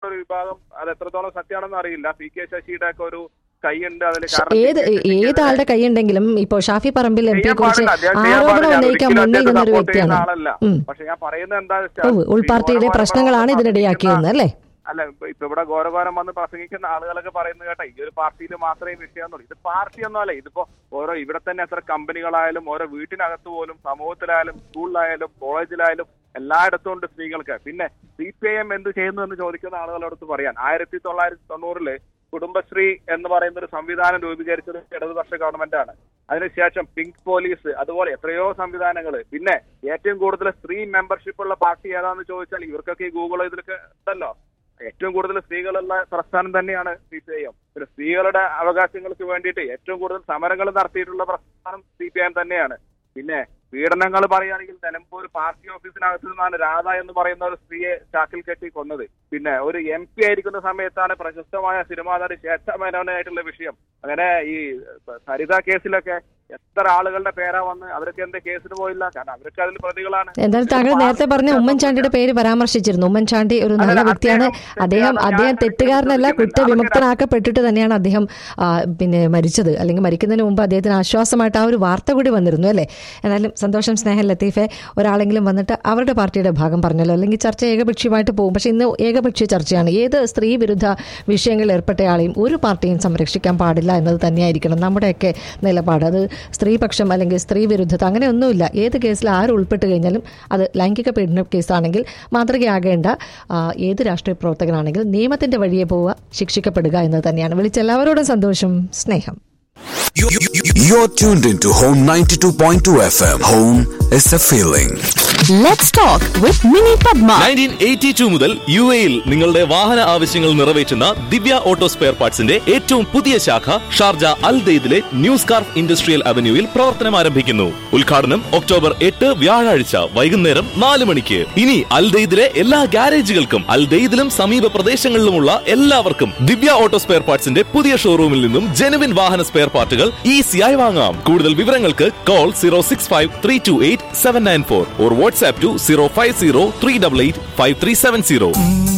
ഒരു വിഭാഗം അത് എത്രത്തോളം സത്യമാണെന്ന് അറിയില്ല പി കെ ശശിയുടെ ഒക്കെ ഒരു കൈയുണ്ട് അതിൽ ഏത് ഏതാളുടെ കൈയുണ്ടെങ്കിലും ഇപ്പോ ഷാഫി പറമ്പിൽ എം പിയെ ചെയ്യാൻ കുറിച്ച് പാടില്ല. അദ്ദേഹം ചെയ്യാൻ ആരോപണം പാടില്ല. ഉന്നയിക്കാൻ ഒരിക്കലും മുന്നിൽ അദ്ദേഹത്തെ നിന്നൊരു support ചെയ്യുന്ന വ്യക്തിയാണ് ആളല്ല. ഉം. പക്ഷെ ഞാൻ പറയുന്നത് എന്താ ഓ, ഉൾപാർട്ടിയുടെ പ്രശ്നങ്ങളാണ് ഇതിനിടയാക്കിയതെന്ന് അല്ലേ അല്ല ഇപ്പൊ ഇപ്പൊ ഇവിടെ ഘോരഘോരം വന്ന് പ്രസംഗിക്കുന്ന ആളുകളൊക്കെ പറയുന്നത് കേട്ടോ ഈ ഒരു പാർട്ടിയിൽ മാത്രമേ വിഷയമെന്നുള്ളൂ ഇത് പാർട്ടി ഒന്നും അല്ല ഇതിപ്പോ ഓരോ ഇവിടെ തന്നെ എത്ര കമ്പനികളായാലും ഓരോ വീട്ടിനകത്ത് പോലും സമൂഹത്തിലായാലും സ്കൂളിലായാലും കോളേജിലായാലും എല്ലായിടത്തും ഉണ്ട് സ്ത്രീകൾക്ക് പിന്നെ സി പി ഐ എം എന്ത് ചെയ്യുന്നു എന്ന് ചോദിക്കുന്ന ആളുകളോട് പറയാൻ ആയിരത്തി തൊള്ളായിരത്തി തൊണ്ണൂറില് കുടുംബശ്രീ എന്ന് പറയുന്ന ഒരു സംവിധാനം രൂപീകരിച്ചത് ഇടതുപക്ഷ ഗവൺമെന്റാണ് അതിനുശേഷം പിങ്ക് പോലീസ് അതുപോലെ എത്രയോ സംവിധാനങ്ങൾ പിന്നെ ഏറ്റവും കൂടുതൽ സ്ത്രീ മെമ്പർഷിപ്പ് ഉള്ള പാർട്ടി ഏതാന്ന് ചോദിച്ചാൽ ഇവർക്കൊക്കെ ഈ ഗൂഗിൾ ഇതിലൊക്കെ ഉണ്ടല്ലോ ഏറ്റവും കൂടുതൽ സ്ത്രീകളുള്ള പ്രസ്ഥാനം തന്നെയാണ് സി പി ഐ എം പിന്നെ സ്ത്രീകളുടെ അവകാശങ്ങൾക്ക് വേണ്ടിയിട്ട് ഏറ്റവും കൂടുതൽ സമരങ്ങൾ നടത്തിയിട്ടുള്ള പ്രസ്ഥാനം സി പി ഐ എം തന്നെയാണ് പിന്നെ പീഡനങ്ങൾ പറയുകയാണെങ്കിൽ നിലമ്പൂർ പാർട്ടി ഓഫീസിനകത്ത് നിന്നാണ് രാധ എന്ന് പറയുന്ന ഒരു സ്ത്രീയെ ചാക്കിൽ കെട്ടി കൊന്നത് പിന്നെ ഒരു എം പി ആയിരിക്കുന്ന സമയത്താണ് പ്രശസ്തമായ സിനിമാ നടി ശേഷ മേനോനായിട്ടുള്ള വിഷയം അങ്ങനെ ഈ സരിത കേസിലൊക്കെ എത്ര ആളുകളുടെ പേരാ വന്ന് അവരൊക്കെ എന്താ കേസിന് പോയില്ല കാരണം അവരൊക്കെ അതിൽ പ്രതികളാണ് എന്തായാലും താങ്കൾ നേരത്തെ പറഞ്ഞ ഉമ്മൻചാണ്ടിയുടെ പേര് പരാമർശിച്ചിരുന്നു ഉമ്മൻചാണ്ടി ഒരു നല്ല അല്ല, വ്യക്തിയാണ് അദ്ദേഹം അദ്ദേഹം തെറ്റുകാരനാണ്. അദ്ദേഹം ഞാൻ തെറ്റുകാരനല്ല ചോദിക്കുന്നില്ല. കുറ്റവിമുക്തനാക്കപ്പെട്ടിട്ട് തന്നെയാണ് അദ്ദേഹം ആ, പിന്നെ മരിച്ചത് അല്ലെങ്കിൽ മരിക്കുന്നതിന് മുമ്പ് അദ്ദേഹത്തിന് ആശ്വാസമായിട്ട് ആ ഒരു വാർത്ത കൂടി വന്നിരുന്നു അല്ലേ എന്നാലും സന്തോഷം സ്നേഹം ലത്തീഫെ ഒരാളെങ്കിലും വന്നിട്ട് അവരുടെ പാർട്ടിയുടെ ഭാഗം പറഞ്ഞല്ലോ അല്ലെങ്കിൽ ചർച്ച ഏകപക്ഷീയമായിട്ട് പോകും പക്ഷെ ഇന്ന് ഏകപക്ഷീയ ചർച്ചയാണ് ഏത് സ്ത്രീ വിരുദ്ധ വിഷയങ്ങളിൽ ഏർപ്പെട്ടയാളെയും ഒരു പാർട്ടിയും സംരക്ഷിക്കാൻ പാടില്ല എന്നത് തന്നെയായിരിക്കണം നമ്മുടെയൊക്കെ നിലപാട് അത് സ്ത്രീപക്ഷം അല്ലെങ്കിൽ സ്ത്രീ വിരുദ്ധത അങ്ങനെയൊന്നുമില്ല ഏത് കേസിൽ ആര് ഉൾപ്പെട്ട് കഴിഞ്ഞാലും അത് ലൈംഗിക പീഡന കേസാണെങ്കിൽ മാതൃകയാകേണ്ട ആ, ഏത് രാഷ്ട്രീയ പ്രവർത്തകനാണെങ്കിലും നിയമത്തിന്റെ വഴിയെ പോവുക ശിക്ഷിക്കപ്പെടുക എന്നത് തന്നെയാണ് വിളിച്ച എല്ലാവരോടും സന്തോഷം സ്നേഹം You- you- you- You're tuned into Home 92.2 FM. Home is a feeling. Let's talk with Mini Padma. Nineteen eighty two മുതൽ യു എയിൽ നിങ്ങളുടെ വാഹന ആവശ്യങ്ങൾ നിറവേറ്റുന്ന ദിവ്യ ഓട്ടോ സ്പെയർ പാർട്സിന്റെ ഏറ്റവും പുതിയ ശാഖ ഷാർജ അൽ ദെയ്ദിലെ ന്യൂ സ്കാർഫ് ഇൻഡസ്ട്രിയൽ അവന്യൂവിൽ പ്രവർത്തനം ആരംഭിക്കുന്നു ഉദ്ഘാടനം ഒക്ടോബർ എട്ട് വ്യാഴാഴ്ച വൈകുന്നേരം നാല് മണിക്ക് ഇനി അൽ ദെയ്ദിലെ എല്ലാ ഗ്യാരേജുകൾക്കും അൽ ദെയ്ദിലും സമീപ പ്രദേശങ്ങളിലുമുള്ള എല്ലാവർക്കും ദിവ്യ ഓട്ടോ സ്പെയർ പാർട്സിന്റെ പുതിയ ഷോറൂമിൽ നിന്നും ജെനുവിൻ വാഹന സ്പെയർ പാർട്ടുകൾ ഈസിയായി വാങ്ങാം കൂടുതൽ വിവരങ്ങൾക്ക് call zero six five three two eight seven nine four or WhatsApp two zero five zero three double eight five three seven zero